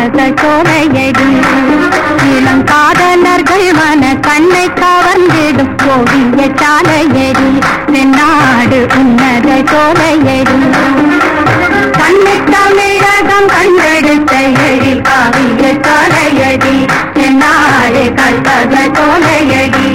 கற்பக சோலையடி இளங்காதலர்கள் மன கண்ணை கவர்ந்திடும் ஓவிய சாலையடி தென்னாடு உன்னத சோலையடி கண்ணை தமிழகம் கண்டெடுத்த எழில் காவிய சாலையடி தென்னாடு கற்பக சோலையடி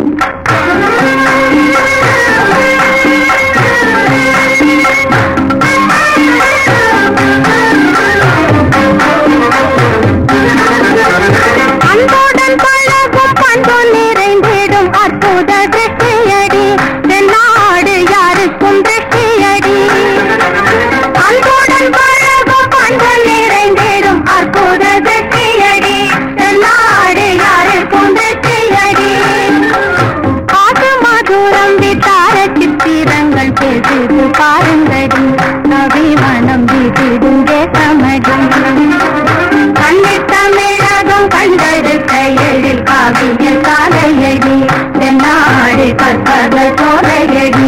அன்புடன் பழகும் பண்பு நிறைந்திடும் அற்புத திருஷ்டியடி தென்னாடு யாருக்கும் திருஷ்டியடி அன்புடன் பழகும் பண்பு நிறைந்திடும் அற்புத திருஷ்டியடி தென்னாடு யாருக்கும் திருஷ்டியடி காது மதுரம் வித்தார சித்திரங்கள் பேசிது பாருங்கடி அபிமானம் வீட்டிடும் தேசமடி கண்ணித் தமிழகம் கண்டெடுத்த எழில் காவிய சாலையடி தென்னாடு கற்பக சோலையடி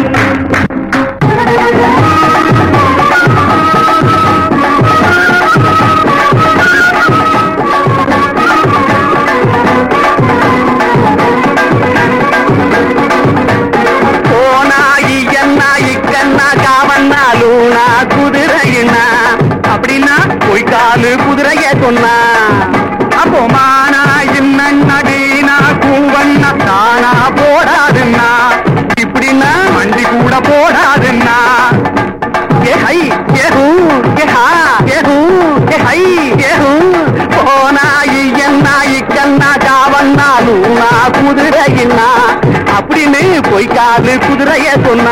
போனாயி என்னாயி கண்ணா காவண்ணா லூனா குதிரையினா அப்படின்னா பொய்க்காலு குதிரைய சொன்னா அப்போ மானா இன்னடீனா கூவண்ணா தானா போடாதுன்னா இப்படின்னா வண்டி கூட போடாதுன்னா ஏ ஹை ஏ ஹூ ஏ ஹா ஏ ஹூ ஏ ஹை ஏ ஹூ போனாயி என்னாயி கண்ணா காவண்ணா லூனா குதிரையினா அப்படின்னு பொய்க்காது குதிரைய சொன்னா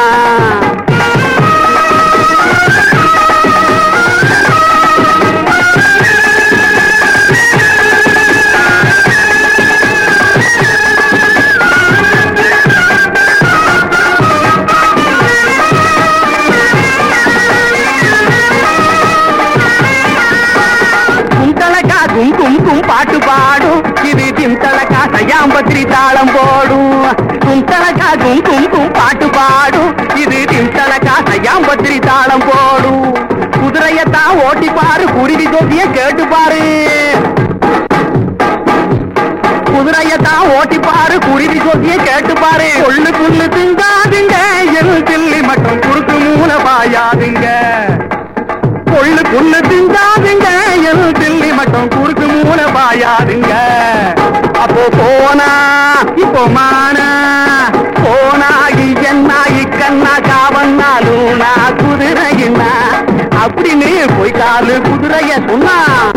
குந்தளக்கா கும் கும் கும் பாட்டு பாடும் இது திம்தளக்கா சையாம்பத்திரி தாளம் போடும் குந்தளக்கா கும் கும் கும் பாட்டு பாடும் இது திம்தளக்கா சையாம்பத்திரி தாளம் போடும் குதிரையத்தான் ஓட்டி பாரு குருவி ஜோதிய கேட்டு பாரு குதிரையத்தான் ஓட்டி பாரு குருவி ஜோதிய கேட்டு பாரு கொள்ளு புல்லு திங்காதுங்க எல் தில்லி மட்டும் குறுக்கு மூல பாயாதுங்க கொள்ளு புல்லு திங்காதுங்க எல் தில்லி மட்டும் குறுக்கு மூல பாயாதுங்க அப்போ போனா இப்போ மானா போனாகி என்னாகி கண்ணா காவண்ணா லூனா குதிரையின்னா அப்படின்னு போய் காலு குதிரைய சொன்னா